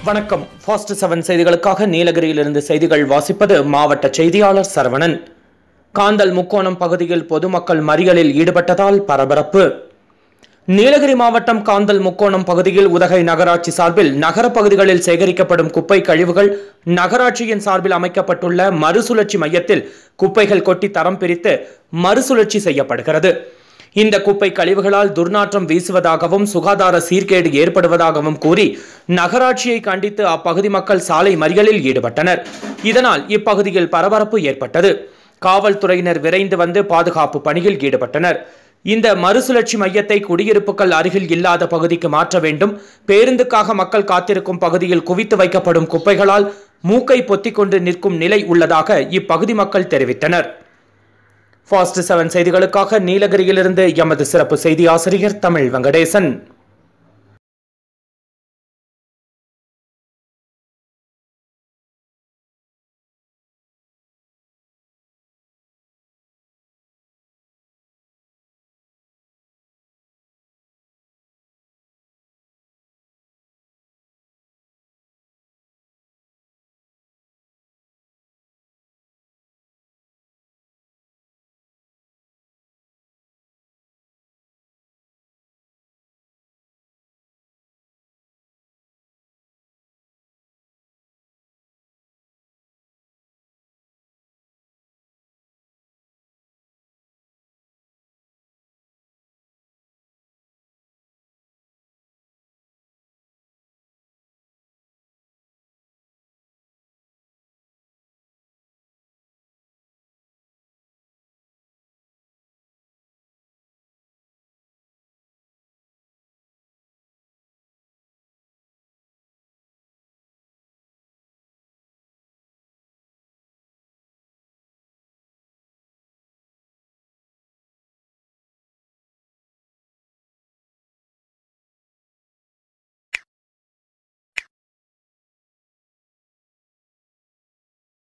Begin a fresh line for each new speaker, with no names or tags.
வணக்கம் fast seven செய்திகளுக்காக நீலகிரியிலிருந்து செய்திகள் வாசிப்பது மாவட்ட செய்தியாளர் சரவணன் காந்தல் முக்கோணம் பகுதியில் பொதுமக்கள் மறியலில் ஈடுபட்டதால் பரபரப்பு நீலகிரி மாவட்டம் காந்தல் முக்கோணம் பகுதியில் உதகை நகராட்சி சார்பில் நகர பகுதிகளில் சேகரிக்கப்படும் குப்பை கழிவுகள் நகராட்சியின் சார்பில் அமைக்கப்பட்டுள்ள மறுசுழற்சி மையத்தில் குப்பைகள் கொட்டி தரம் பிரித்து மறுசுழற்சி செய்யப்படுகிறது இந்த குப்பை கழிவுகளால் துர்நாற்றம் வீசுவதாகவும் சுகாதார சீர்கேடு ஏற்படுவதாகவும் கூறி நகராட்சியை கண்டித்து அப்பகுதி மக்கள் சாலை மறியலில் ஈடுபட்டனர் இதனால் இப்பகுதியில் பரபரப்பு ஏற்பட்டது காவல்துறையினர் விரைந்து வந்து பாதுகாப்பு பணியில் ஈடுபட்டனர் இந்த மறுசுழற்சி மையத்தை குடியிருப்புகள் அருகில் இல்லாத பகுதிக்கு மாற்ற வேண்டும் பேருந்துக்காக மக்கள் காத்திருக்கும் பகுதியில் குவித்து வைக்கப்படும் குப்பைகளால் மூக்கை பொத்திக் கொண்டு நிற்கும் நிலை உள்ளதாக இப்பகுதி மக்கள் தெரிவித்தனர் ஃபாஸ்ட் செவன் செய்திகளுக்காக நீலகிரியிலிருந்து எமது சிறப்பு செய்தி ஆசிரியர் தமிழ் வெங்கடேசன்